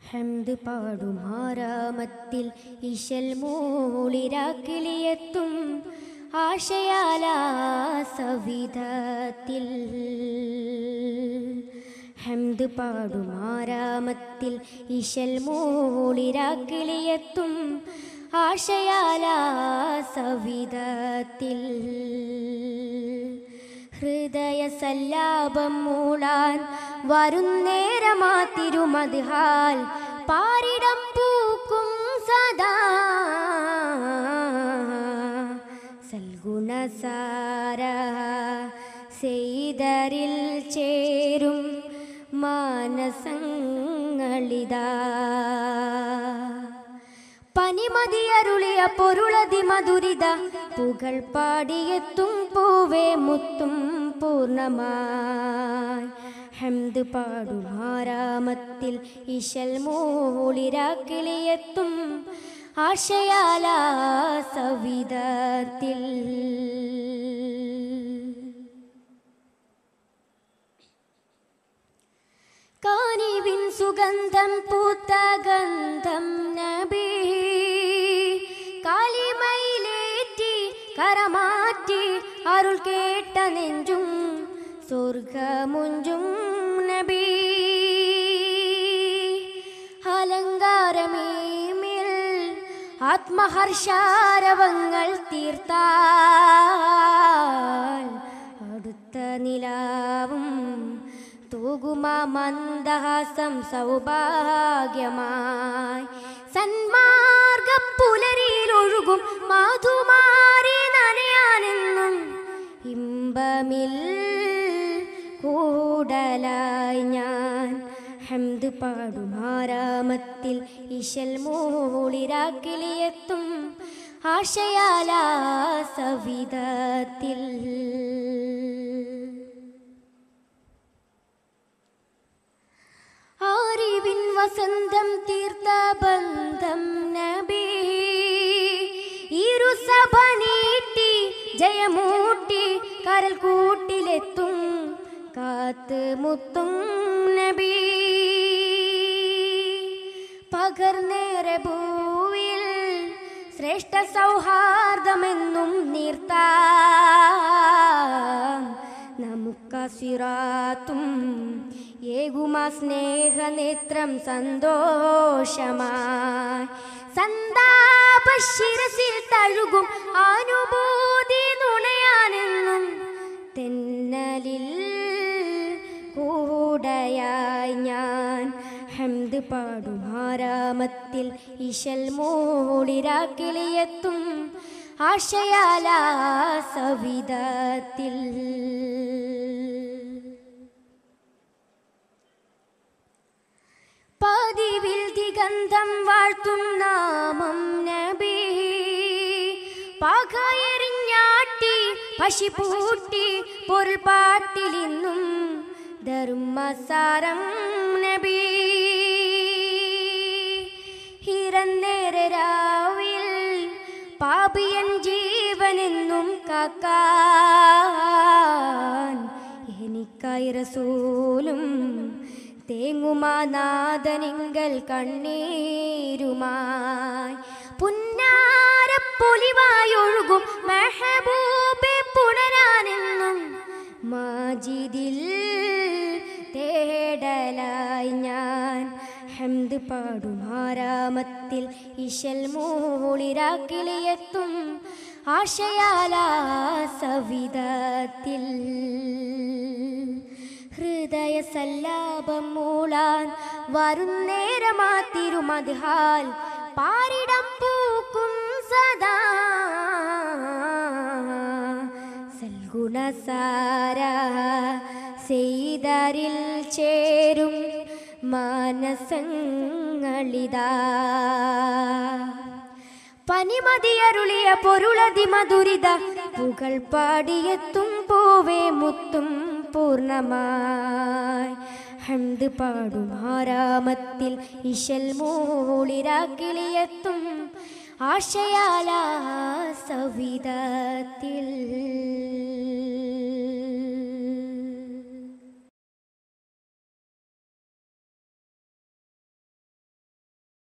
ഹംദ് പാടും ആരാമത്തിൽ ഇശൽ മൂളിരാക്കിളിയെത്തും ആശയാലാ സവിധത്തിൽ ഹംദ് പാടും ആരാമത്തിൽ ഇശൽ മൂളിരാക്കിളിയെത്തും ആശയാലാ സവിധത്തിൽ ഹൃദയ സല്ലാപം മൂളാൻ വരുന്നേരമാ തിരുമതിഹാൽ പാരിടം പൂക്കും സദാ സൽഗുണസാര സെയ്തരിൽ ചേരും മാനസങ്ങളിതാ പനിമതിയരുളിയ പൊരുളതി മധുരിത പുകൾ പാടിയെത്തും പൂവേ മുത്തും പൂർണ്ണമായി ഹംദ് പാടും ആരാമത്തിൽ ഇശൽ മൂളിരാക്കിളിയെത്തും ആശയാലാ സവിധത്തിൽ കാനിവിൻ സുഗന്ധം പൂത്ത ഗന്ധം നബി കാലിമയിലേറ്റി കരമാറ്റി അരുൾ കേട്ട നെഞ്ചും സ്വർഗമുഞ്ചും നബി അലങ്കാരമേമിൽ ആത്മഹർഷാരവങ്ങൾ തീർത്താൽ അടുത്ത നിലാവും തൂകുമ മന്ദഹാസം സൗഭാഗ്യമായി സന്മാർഗ പുലരിയിലൊഴുകും മാധുമാരി നനയാനെന്നും ഇമ്പമിൽ കൂടലായി ഞാൻ ഹംദ് പാടും ആരാമത്തിൽ ഇശൽ മൂളിരാക്കിളിയെത്തും ആശയാലാ സവിധത്തിൽ അറിവിൻ വസന്തം തീർത്ത ബന്ധം നബി ഇരുസഭ നീട്ടി ജയമൂട്ടി കരൽ കൂട്ടിലെത്തും കാത്ത് മുത്തും നബി പകർന്നേറെ ഭൂവിൽ ശ്രേഷ്ഠ സൗഹാർദ്ദമെന്നും നീർത്താം നമുക്കസിറാത്തും ഏകുമാ സ്നേഹനേത്രം സന്തോഷമായി സന്താപ ശിരസിൽ തഴുകും അനുഭൂതി നുണയാനെന്നും തെന്നലിൽ കൂടയായി ഞാൻ ഹംദ് പാടും ആരാമത്തിൽ ഇശൽ മൂളിരാക്കിളിയെത്തും ആശയാലാ സവിധത്തിൽ പതിവിൽ ദിഗന്ധം വാഴ്ത്തും നാമം നബി പകയെറിഞ്ഞാട്ടി പശി പൂട്ടി പൊരുൾ പാട്ടിലിന്നും ധർമ്മസാരം നബി ഹിരന്നേരെ രാവിൽ പാപിയൻ ജീവനെന്നും കാക്കാൻ എനിക്കായി റസൂലും തേങ്ങുമാനാഥനിങ്കൽ കണ്ണീരുമായി പുന്നാരപ്പൊലിവായൊഴുകും മെഹബൂബെ പുണരാനെന്നും മാജിദിൽ തേടലായി ഞാൻ ഹംദ് പാടും ആരാമത്തിൽ ഇശൽ മൂളിരാക്കിളിയെത്തും ആശയാലാ സവിധത്തിൽ ഹൃദയ സല്ലാപം മൂളാൻ വരുന്നേരമാ തിരുമതിഹാൽ പാരിടം പൂക്കും സദാ സൽഗുണസാര സെയ്തരിൽ ചേരും മാനസങ്ങളിതാ പനിമതിയരുളിയ പൊരുളതി മധുരിത പുകൾ പാടിയെത്തും പൂവേ മുത്തും പൂർണ്ണമായി ഹംദ് പാടും ആരാമത്തിൽ ഇശൽ മൂളിരാക്കിളിയെത്തും ആശയാലാ സവിധത്തിൽ